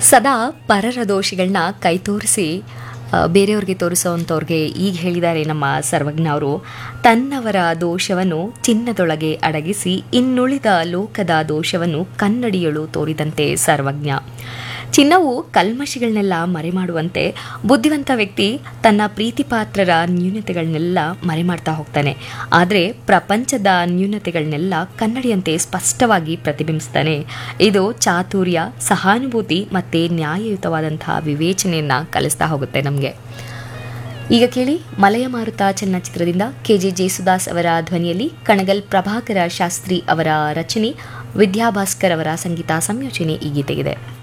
ಸದಾ ಪರರ ದೋಷಗಳನ್ನ ಕೈ ತೋರಿಸಿ ಆ, ಬೇರೆಯವ್ರಿಗೆ ತೋರಿಸೋವಂಥವ್ರಿಗೆ ಈಗ ಹೇಳಿದ್ದಾರೆ ನಮ್ಮ ಸರ್ವಜ್ಞ ಅವರು ತನ್ನವರ ದೋಷವನ್ನು ಚಿನ್ನದೊಳಗೆ ಅಡಗಿಸಿ ಇನ್ನುಳಿದ ಲೋಕದ ದೋಷವನ್ನು ಕನ್ನಡಿಯಳು ತೋರಿದಂತೆ ಸರ್ವಜ್ಞ ಚಿನ್ನವು ಕಲ್ಮಶಿಗಳನ್ನೆಲ್ಲ ಮರೆಮಾಡುವಂತೆ ಬುದ್ಧಿವಂತ ವ್ಯಕ್ತಿ ತನ್ನ ಪ್ರೀತಿಪಾತ್ರರ ನ್ಯೂನತೆಗಳನ್ನೆಲ್ಲ ಮರೆಮಾಡ್ತಾ ಹೋಗ್ತಾನೆ ಆದರೆ ಪ್ರಪಂಚದ ನ್ಯೂನತೆಗಳನ್ನೆಲ್ಲ ಕನ್ನಡಿಯಂತೆ ಸ್ಪಷ್ಟವಾಗಿ ಪ್ರತಿಬಿಂಬಿಸ್ತಾನೆ ಇದು ಚಾತುರ್ಯ ಸಹಾನುಭೂತಿ ಮತ್ತು ನ್ಯಾಯಯುತವಾದಂತಹ ವಿವೇಚನೆಯನ್ನು ಕಲಿಸ್ತಾ ಹೋಗುತ್ತೆ ನಮಗೆ ಈಗ ಕೇಳಿ ಮಲಯ ಮಾರುತ ಚಲನಚಿತ್ರದಿಂದ ಕೆ ಜೆ ಜೇಸುದಾಸ್ ಅವರ ಧ್ವನಿಯಲ್ಲಿ ಕಣಗಲ್ ಪ್ರಭಾಕರ ಶಾಸ್ತ್ರಿ ಅವರ ರಚನೆ ವಿದ್ಯಾಭಾಸ್ಕರ್ ಅವರ ಸಂಗೀತ ಸಂಯೋಜನೆ ಈ ಗೀತೆಗಿದೆ